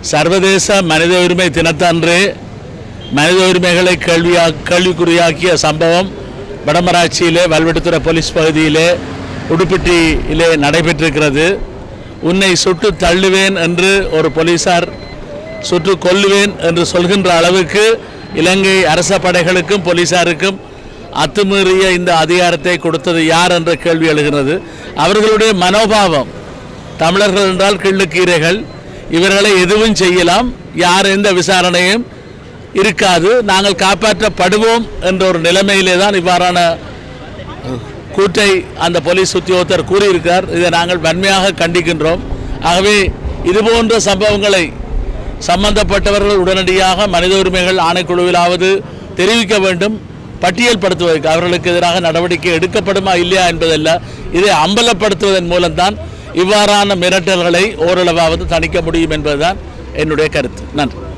சர்வதேச மனித உரிமை தினத்தன்று மனித உரிமைகளை கேள்வியா கேள்விக்குறியாக்கிய சம்பவம் வடமராட்சியிலே வல்வெடுத்துறை போலீஸ் பகுதியிலே உடுப்பிட்டியிலே நடைபெற்றிருக்கிறது உன்னை சுட்டு தள்ளுவேன் என்று ஒரு போலீசார் சுட்டு கொல்லுவேன் என்று சொல்கின்ற அளவுக்கு இலங்கை அரச படைகளுக்கும் போலீசாருக்கும் அத்துமீறிய இந்த அதிகாரத்தை கொடுத்தது யார் என்ற கேள்வி எழுகிறது அவர்களுடைய மனோபாவம் தமிழர்கள் என்றால் கிள்ளுக்கீரைகள் இவர்களை எதுவும் செய்யலாம் யார் எந்த விசாரணையும் இருக்காது நாங்கள் காப்பாற்றப்படுவோம் என்ற ஒரு நிலைமையிலே தான் இவ்வாறான கூற்றை அந்த போலீஸ் உத்தியோகத்தர் கூறியிருக்கார் இதை நாங்கள் வன்மையாக கண்டிக்கின்றோம் ஆகவே இதுபோன்ற சம்பவங்களை சம்பந்தப்பட்டவர்கள் உடனடியாக மனித உரிமைகள் ஆணைக்குழுவிலாவது தெரிவிக்க வேண்டும் பட்டியல்படுத்துவதற்கு அவர்களுக்கு எதிராக நடவடிக்கை எடுக்கப்படுமா இல்லையா என்பதல்ல இதை அம்பலப்படுத்துவதன் மூலம்தான் இவ்வாறான மிரட்டல்களை ஓரளவாவது தணிக்க முடியும் என்பதுதான் என்னுடைய கருத்து நன்றி